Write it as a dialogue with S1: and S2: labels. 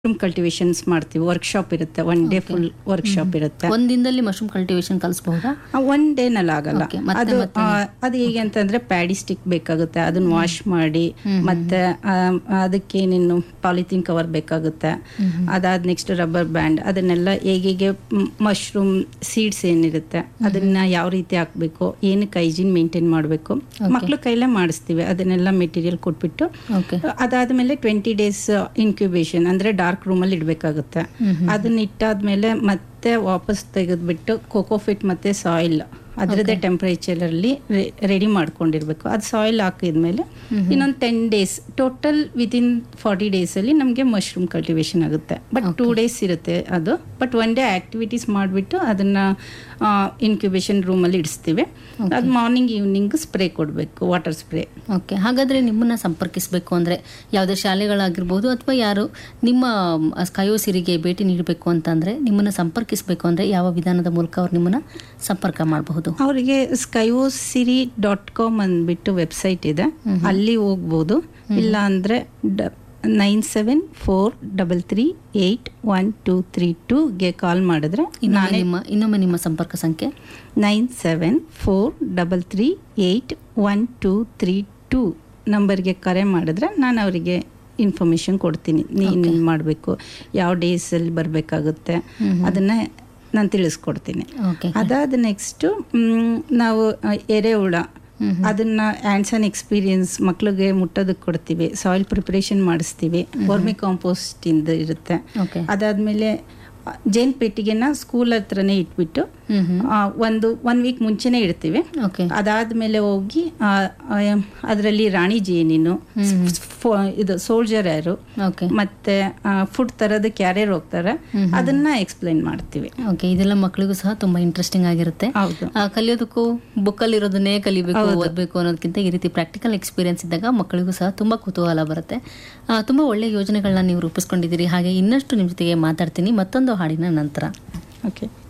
S1: Cultivations ಮಾಡ್ತೀವಿ workshop ಇರುತ್ತೆ one day full workshop ಇರುತ್ತೆ
S2: ಒಂದ್ ದಿನದಲ್ಲಿ ಮಶ್ರೂಮ್ ಕಲ್ಟಿವೇಶನ್ ಕಲಿಸಬಹುದಾ
S1: ಒನ್ ಡೇನಲ್ಲಿ ಆಗಲ್ಲ
S2: Okay, ಮತ್ತೆ
S1: ಅದು
S2: ಮತ್ತೆ?
S1: ಆ, ಅದು ಹೇಗೆ ಅಂತಂದ್ರೆ ಪ್ಯಾಡಿ ಸ್ಟಿಕ್ ಬೇಕಾಗುತ್ತೆ ಅದನ್ನ ವಾಶ್ ಮಾಡಿ ಮತ್ತೆ ಆ, ಅದಕ್ಕೆ ನೀನು ಪಾಲಿಥೀನ್ ಕವರ್ ಬೇಕಾಗುತ್ತೆ ಅದಾದ ನೆಕ್ಸ್ಟ್ ರಬ್ಬರ್ ಬ್ಯಾಂಡ್ ಅದನ್ನೆಲ್ಲ ಹೇಗೆ ಮಶ್ರೂಮ್ ಸೀಡ್ಸ್ ಏನಿರುತ್ತೆ ಅದನ್ನ ಯಾವ ರೀತಿ ಹಾಕ್ಬೇಕು ಏನಕ್ಕೆ ಹೈಜೀನ್ ಮೇಂಟೈನ್ ಮಾಡಬೇಕು ಮಕ್ಳು ಕೈಲೇ ಮಾಡಿಸ್ತೀವಿ ಅದನ್ನೆಲ್ಲ ಮೆಟೀರಿಯಲ್ ಕೊಟ್ಬಿಟ್ಟು
S2: ಓಕೆ
S1: ಅದಾದ್ಮೇಲೆ ಟ್ವೆಂಟಿ ಡೇಸ್ ಇನ್ಕ್ಯುಬೇಷನ್ ಅಂದ್ರೆ ಡಾರ್ಕ್ ರೂಮಲ್ಲಿ ಇಡಬೇಕಾಗುತ್ತೆ ಅದನ್ನ ಇಟ್ಟಾದ್ಮೇಲೆ ಮತ್ತೆ ವಾಪಸ್ ತೆಗೆದ್ಬಿಟ್ಟು ಕೋಕೋಫಿಟ್ ಮತ್ತೆ ಸಾಯಿಲ್ ಅದರದ್ದೇ ಟೆಂಪರೇಚರ್ ಅಲ್ಲಿ ರೆಡಿ ಮಾಡ್ಕೊಂಡಿರ್ಬೇಕು ಅದು ಸಾಯಿಲ್ ಹಾಕಿದ್ಮೇಲೆ ಇನ್ನೊಂದು ten days total within forty days ಅಲ್ಲಿ ನಮಗೆ ಮಶ್ರೂಮ್ ಕಲ್ಟಿವೇಶನ್ ಆಗುತ್ತೆ ಬಟ್ ಟೂ ಡೇಸ್ ಇರುತ್ತೆ ಅದು ಬಟ್ ಒನ್ ಡೇ ಆಕ್ಟಿವಿಟೀಸ್ ಮಾಡಿಬಿಟ್ಟು ಅದನ್ನ ಇನ್ಕ್ಯುಬೇಷನ್ ರೂಮಲ್ಲಿ ಇಡಿಸ್ತೀವಿ ಅದು ಮಾರ್ನಿಂಗ್ ಈವ್ನಿಂಗ್ ಸ್ಪ್ರೇ ಕೊಡಬೇಕು ವಾಟರ್ ಸ್ಪ್ರೇ
S2: ಓಕೆ ಹಾಗಾದ್ರೆ ನಿಮ್ಮನ್ನ ಸಂಪರ್ಕಿಸಬೇಕು ಅಂದ್ರೆ ಯಾವುದೇ ಶಾಲೆಗಳಾಗಿರ್ಬೋದು ಅಥವಾ ಯಾರು ನಿಮ್ಮ ಕಯೋಸಿರಿಗೆ ಭೇಟಿ ನೀಡಬೇಕು ಅಂತಂದ್ರೆ ನಿಮ್ಮನ್ನ ಸಂಪರ್ಕಿಸಬೇಕು ಅಂದ್ರೆ ಯಾವ ವಿಧಾನದ ಮೂಲಕ ಅವ್ರು ನಿಮ್ಮನ್ನ ಸಂಪರ್ಕ ಮಾಡಬಹುದು
S1: ಅವರಿಗೆ ಸ್ಕೈವೋ ಸಿರಿ ಡಾಟ್ ಕಾಮ್ ಅಂದ್ಬಿಟ್ಟು ವೆಬ್ಸೈಟ್ ಇದೆ ಅಲ್ಲಿ ಹೋಗ್ಬೋದು ಇಲ್ಲ ಅಂದ್ರೆ nine seven four double three eight one two three ಟೂಗೆ ಕಾಲ್ ಮಾಡಿದ್ರೆ
S2: ಇನ್ನೊಮ್ಮೆ ನಿಮ್ಮ ಇನ್ನೊಮ್ಮೆ ನಿಮ್ಮ ಸಂಪರ್ಕ ಸಂಖ್ಯೆ
S1: nine seven four double three eight one two three two ನಂಬರ್ಗೆ ಕರೆ ಮಾಡಿದ್ರೆ ನಾನು ಅವರಿಗೆ ಇನ್ಫಾರ್ಮೇಶನ್ ಕೊಡ್ತೀನಿ ನೀನು ಮಾಡಬೇಕು ಯಾವ ಡೇಸಲ್ಲಿ ಬರಬೇಕಾಗುತ್ತೆ ಅದನ್ನ ನಾನು ತಿಳಿಸ್ಕೊಡ್ತೀನಿ
S2: ಓಕೆ
S1: ಅದಾದ ನೆಕ್ಸ್ಟ್ ನಾವು ಆ, ಎರೆಹುಳ ಅದನ್ನ ಹ್ಯಾಂಡ್ಸ್ ಆನ್ ಎಕ್ಸ್ಪೀರಿಯನ್ಸ್ ಮಕ್ಳಿಗೆ ಮುಟ್ಟೋದಕ್ಕೆ ಕೊಡ್ತೀವಿ ಸಾಯಿಲ್ ಪ್ರಿಪರೇಷನ್ ಮಾಡಿಸ್ತೀವಿ ವರ್ಮಿ ಕಾಂಪೋಸ್ಟ್ ಇಂದ ಇರುತ್ತೆ
S2: ಓಕೆ
S1: ಅದಾದ್ಮೇಲೆ ಆ, ಜೇನ್ ಪೆಟ್ಟಿಗೆನ ಸ್ಕೂಲ್ ಹತ್ರನೇ ಇಟ್ಬಿಟ್ಟು
S2: ಹ್ಮ್ ಹ್ಮ್
S1: ಆ, ಒಂದು ಒನ್ ವೀಕ್ ಮುಂಚೆನೆ ಇಡ್ತೀವಿ
S2: ಓಕೆ
S1: ಅದಾದ್ಮೇಲೆ ಹೋಗಿ ಅದರಲ್ಲಿ ರಾಣಿ ಜೇನಿನು ಫೋ- ಇದು ಸೋಲ್ಜರ್ ಯಾರು
S2: ಓಕೆ
S1: ಮತ್ತೆ ಫುಡ್ ತರೋದಕ್ಕೆ ಯಾರ್ಯಾರು ಹೋಗ್ತಾರೆ ಅದನ್ನ ಎಕ್ಸ್ಪ್ಲೈನ್ ಮಾಡ್ತೀವಿ
S2: ಓಕೆ ಇದೆಲ್ಲ ಮಕ್ಕಳಿಗೂ ಸಹ ತುಂಬಾ ಇಂಟ್ರೆಸ್ಟಿಂಗ್ ಆಗಿರುತ್ತೆ
S1: ಹೌದು
S2: ಆ, ಕಲಿಯೋದಕ್ಕೂ ಬುಕ್ಕಲ್ಲಿ ಇರೋದನ್ನೇ ಕಲಿಬೇಕು ಓದಬೇಕು ಅನ್ನೋದಕ್ಕಿಂತ ಈ ರೀತಿ ಪ್ರಾಕ್ಟಿಕಲ್ ಎಕ್ಸ್ಪೀರಿಯನ್ಸ್ ಇದ್ದಾಗ ಮಕ್ಕಳಿಗೂ ಸಹ ತುಂಬಾ ಕುತೂಹಲ ಬರುತ್ತೆ ಆ, ತುಂಬಾ ಒಳ್ಳೆ ಯೋಜನೆಗಳನ್ನ ನೀವು ರೂಪಿಸ್ಕೊಂಡಿದ್ದೀರಿ ಹಾಗೆ ಇನ್ನಷ್ಟು ನಿಮ್ಮ ಜೊತೆಗೆ ಮಾತಾಡ್ತೀನಿ ಮತ್ತೊಂದು ಹಾಡಿನ ನಂತರ
S1: ಓಕೆ